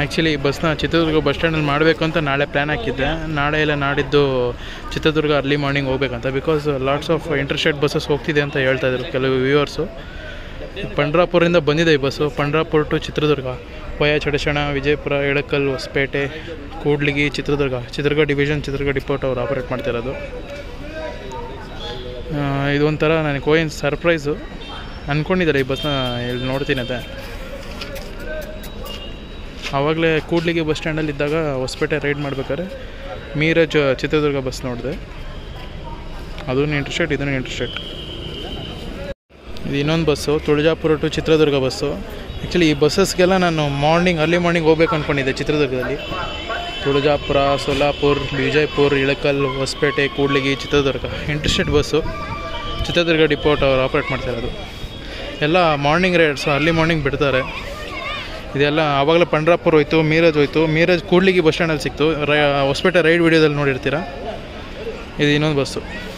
actually ಬಸ್ನ Chitradurga bus ಸ್ಟ್ಯಾಂಡಲ್ಲಿ ಮಾಡಬೇಕು ಅಂತ ನಾಳೆ ಪ್ಲ್ಯಾನ್ ಹಾಕಿದ್ದೆ ನಾಳೆ ಇಲ್ಲ ನಾಡಿದ್ದು ಚಿತ್ರದುರ್ಗ ಅರ್ಲಿ ಮಾರ್ನಿಂಗ್ ಹೋಗ್ಬೇಕಂತ because lots of interstate buses ಹೋಗ್ತಿದೆ ಅಂತ ಹೇಳ್ತಾ ಇದ್ರು ಕೆಲವು ವ್ಯೂವರ್ಸು ಪಂಡ್ರಾಪುರಿಂದ ಬಂದಿದೆ ಈ bus Pandharpur to Chitradurga via Chadchan Vijayapura Ilkal Hosapete Kudligi Chitradurga Chitradurga division Chitradurga depot ಅವರು ಆಪರೇಟ್ ಮಾಡ್ತಿರೋದು ಆ, ಇದೊಂಥರ ನನಗೆ ಕೋಯಿನ್ ಸರ್ಪ್ರೈಸು ಅಂದ್ಕೊಂಡಿದ್ದಾರೆ ಈ ಬಸ್ನ ಇಲ್ಲಿ ನೋಡ್ತೀನಿ ಅದೇ ಆವಾಗಲೇ ಕೂಡ್ಲಿಗಿ ಬಸ್ ಸ್ಟ್ಯಾಂಡಲ್ಲಿ ಇದ್ದಾಗ ಹೊಸಪೇಟೆ ರೈಡ್ ಮಾಡ್ಬೇಕಾದ್ರೆ ಮೀರಜ್ ಚಿತ್ರದುರ್ಗ ಬಸ್ ನೋಡಿದೆ ಅದನ್ನು ಇಂಟ್ರೆಸ್ಟೆಡ್ ಇದನ್ನು ಇಂಟ್ರೆಸ್ಟೆಡ್ ಇದು ಇನ್ನೊಂದು bus Tuljapur to Chitradurga bus actually ಈ ಬಸ್ಸಸ್ಗೆಲ್ಲ ನಾನು ಮಾರ್ನಿಂಗ್ ಅರ್ಲಿ ಮಾರ್ನಿಂಗ್ ಹೋಗ್ಬೇಕು ಅಂದ್ಕೊಂಡಿದ್ದೆ ಚಿತ್ರದುರ್ಗದಲ್ಲಿ Tuljapur Solapur Vijayapura Ilkal Hosapete Kudligi Chitradurga interested bus Chitradurga depot ಅವರು ಆಪ್ರೇಟ್ ಮಾಡ್ತಾ ಇರೋದು ಎಲ್ಲ ಮಾರ್ನಿಂಗ್ ರೈಡ್ಸು ಅರ್ಲಿ ಮಾರ್ನಿಂಗ್ ಬಿಡ್ತಾರೆ ಇದೆಲ್ಲ ಆವಾಗಲೇ ಪಂಡ್ರಾಪುರ ಹೋಯ್ತು ಮೀರಜ್ ಹೋಯ್ತು ಮೀರಜ್ ಕೂಡ್ಲಿಗಿ ಬಸ್ ಸ್ಟ್ಯಾಂಡಲ್ಲಿ ಸಿಕ್ತು ರೈ ಹೊಸಪೇಟೆ ರೈಡ್ ವಿಡಿಯೋದಲ್ಲಿ ನೋಡಿರ್ತೀರ ಇದು ಇನ್ನೊಂದು ಬಸ್ಸು